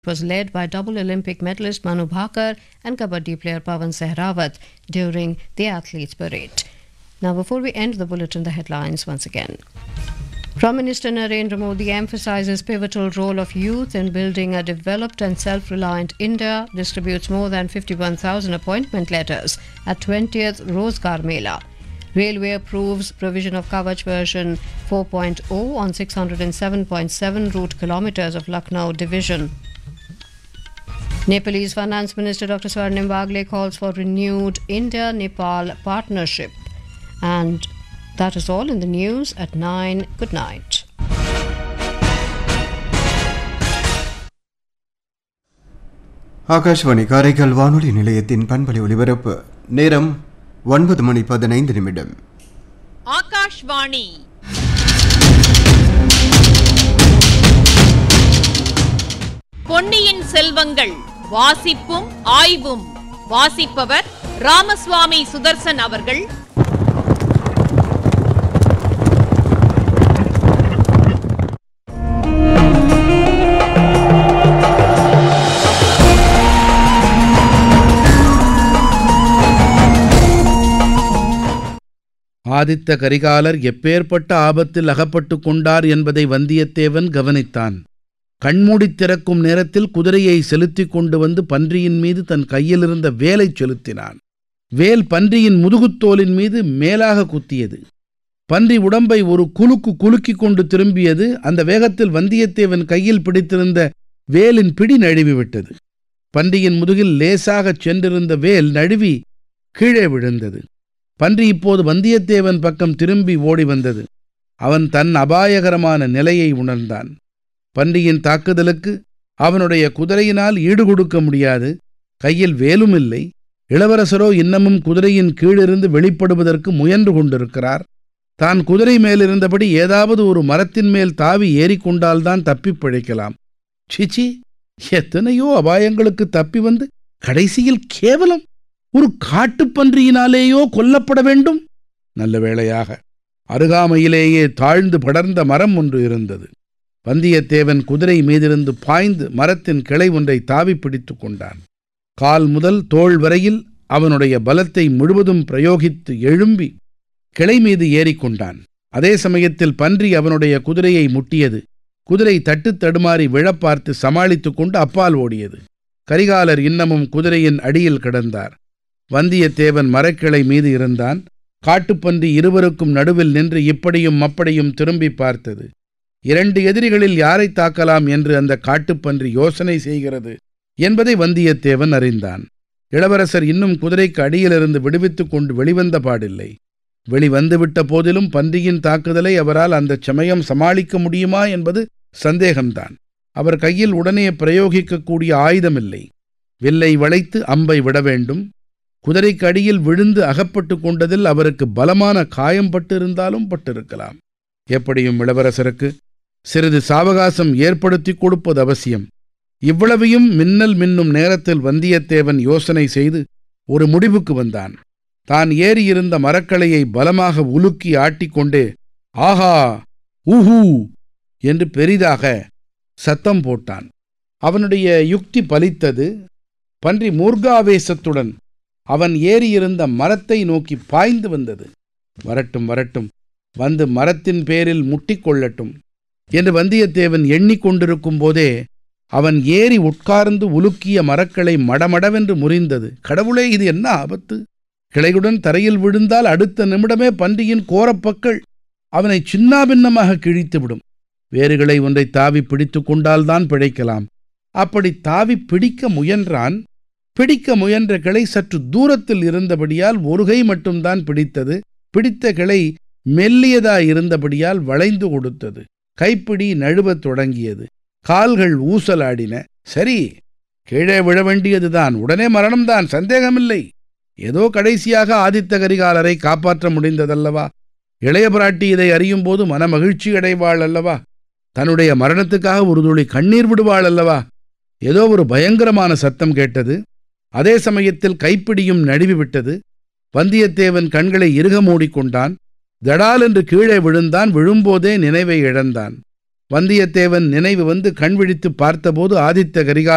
was led by double Olympic medalist Manu Bhaker and Kabaddi player Pavan Sehrawat during the athletes' parade. Now, before we end the bulletin, the headlines once again. Prime Minister Narendra Modi emphasizes pivotal role of youth in building a developed and self-reliant India, distributes more than 51,000 appointment letters at 20th Rozgar Mela. Railway approves provision of Kavach version 4.0 on 607.7 route kilometers of Lucknow division. Nepalese Finance Minister Dr. Swarnim Bagle calls for renewed India-Nepal partnership. And that is all in the news at 9. Good night. Akashvani Karaikal வானொலி நிலையத்தின் பண்பலை ஒலிபரப்பு நேரம் ஒன்பது மணி பதினைந்து நிமிடம் ஆகாஷ்வாணி பொன்னியின் செல்வங்கள் வாசிப்பும் ஆய்வும் வாசிப்பவர் ராமசுவாமி சுதர்சன் அவர்கள் ஆதித்த கரிகாலர் எப்பேற்பட்ட ஆபத்தில் அகப்பட்டுக் கொண்டார் என்பதை வந்தியத்தேவன் கவனித்தான் கண்மூடித் திறக்கும் நேரத்தில் குதிரையை செலுத்திக் கொண்டு வந்து பன்றியின் மீது தன் கையிலிருந்த வேலைச் செலுத்தினான் வேல் பன்றியின் முதுகுத்தோலின் மீது மேலாக குத்தியது பன்றி உடம்பை ஒரு குலுக்கு குலுக்கிக் கொண்டு திரும்பியது அந்த வேகத்தில் வந்தியத்தேவன் கையில் பிடித்திருந்த வேலின் பிடி நழுவி விட்டது பன்றியின் முதுகில் லேசாகச் சென்றிருந்த வேல் நழுவி கீழே விழுந்தது பன்றி இப்போது வந்தியத்தேவன் பக்கம் திரும்பி ஓடி வந்தது அவன் தன் அபாயகரமான நிலையை உணர்ந்தான் பன்றியின் தாக்குதலுக்கு அவனுடைய குதிரையினால் ஈடுகொடுக்க முடியாது கையில் வேலும் இல்லை இளவரசரோ இன்னமும் குதிரையின் கீழிருந்து வெளிப்படுவதற்கு முயன்று கொண்டிருக்கிறார் தான் குதிரை மேலிருந்தபடி ஏதாவது ஒரு மரத்தின் மேல் தாவி ஏறிக்கொண்டால்தான் தப்பிப் பிழைக்கலாம் சிச்சி எத்தனையோ அபாயங்களுக்கு தப்பி வந்து கடைசியில் கேவலம் ஒரு காட்டுப்பன்றியினாலேயோ கொல்லப்பட வேண்டும் நல்ல வேளையாக அருகாமையிலேயே தாழ்ந்து படர்ந்த மரம் ஒன்று இருந்தது வந்தியத்தேவன் குதிரை மீதிருந்து பாய்ந்து மரத்தின் கிளை ஒன்றை தாவி பிடித்து கொண்டான் கால் முதல் தோள் வரையில் அவனுடைய பலத்தை முழுவதும் பிரயோகித்து எழும்பி கிளை மீது ஏறிக்கொண்டான் அதே சமயத்தில் பன்றி அவனுடைய குதிரையை முட்டியது குதிரை தட்டு தடுமாறி விழப்பார்த்து சமாளித்துக் கொண்டு அப்பால் ஓடியது கரிகாலர் இன்னமும் குதிரையின் அடியில் கிடந்தார் வந்தியத்தேவன் மரக்கிளை மீது இருந்தான் காட்டுப்பன்றி இருவருக்கும் நடுவில் நின்று இப்படியும் அப்படியும் திரும்பி பார்த்தது இரண்டு எதிரிகளில் யாரை தாக்கலாம் என்று அந்த காட்டுப்பன்றி யோசனை செய்கிறது என்பதை வந்தியத்தேவன் அறிந்தான் இளவரசர் இன்னும் குதிரைக்கு அடியிலிருந்து விடுவித்துக் கொண்டு வெளிவந்த பாடில்லை வெளிவந்துவிட்ட போதிலும் பன்றியின் தாக்குதலை அவரால் அந்த சமயம் சமாளிக்க முடியுமா என்பது சந்தேகம்தான் அவர் கையில் உடனே பிரயோகிக்கக்கூடிய ஆயுதமில்லை வில்லை வளைத்து அம்பை விட வேண்டும் குதிரைக்கு அடியில் விழுந்து அகப்பட்டு கொண்டதில் அவருக்கு பலமான காயம் பட்டிருந்தாலும் பட்டிருக்கலாம் எப்படியும் இளவரசருக்கு சிறிது சாவகாசம் ஏற்படுத்தி கொடுப்பது அவசியம் இவ்வளவையும் மின்னல் மின்னும் நேரத்தில் வந்தியத்தேவன் யோசனை செய்து ஒரு முடிவுக்கு வந்தான் தான் ஏறியிருந்த மரக்களையை பலமாக உலுக்கி ஆட்டிக்கொண்டே ஆஹா ஊஹூ என்று பெரிதாக சத்தம் போட்டான் அவனுடைய யுக்தி பலித்தது பன்றி மூர்காவேசத்துடன் அவன் ஏறியிருந்த மரத்தை நோக்கி பாய்ந்து வந்தது வரட்டும் வரட்டும் வந்து மரத்தின் பேரில் முட்டிக்கொள்ளட்டும் என்று வந்தியத்தேவன் எண்ணிக்கொண்டிருக்கும் போதே அவன் ஏறி உட்கார்ந்து உலுக்கிய மரக்களை மடமடவென்று முறிந்தது கடவுளே இது என்ன ஆபத்து கிளையுடன் தரையில் விழுந்தால் அடுத்த நிமிடமே பன்றியின் கோரப்பக்கள் அவனை சின்னாபின்னமாக கிழித்துவிடும் வேறுகளை ஒன்றை தாவி பிடித்து கொண்டால்தான் பிழைக்கலாம் அப்படி தாவி பிடிக்க முயன்றான் பிடிக்க முயன்ற கிளை சற்று தூரத்தில் இருந்தபடியால் ஒரு கை மட்டும்தான் பிடித்தது பிடித்த கிளை மெல்லியதாய் இருந்தபடியால் வளைந்து கொடுத்தது கைப்பிடி நழுவத் தொடங்கியது கால்கள் ஊசலாடின சரி கீழே விழ வேண்டியதுதான் உடனே மரணம்தான் சந்தேகமில்லை ஏதோ கடைசியாக ஆதித்த கரிகாலரை காப்பாற்ற முடிந்ததல்லவா இளைய பிராட்டி இதை அறியும் போது மன மகிழ்ச்சி அடைவாள் அல்லவா தன்னுடைய மரணத்துக்காக ஒரு துளி கண்ணீர் விடுவாள் அல்லவா ஏதோ ஒரு பயங்கரமான சத்தம் கேட்டது அதே சமயத்தில் கைப்பிடியும் நழுவி விட்டது வந்தியத்தேவன் கண்களை இறுக மூடிக்கொண்டான் தடால் என்று கீழே விழுந்தான் விழும்போதே நினைவை இழந்தான் வந்தியத்தேவன் நினைவு வந்து கண் விழித்து பார்த்தபோது ஆதித்த கரிகாலர்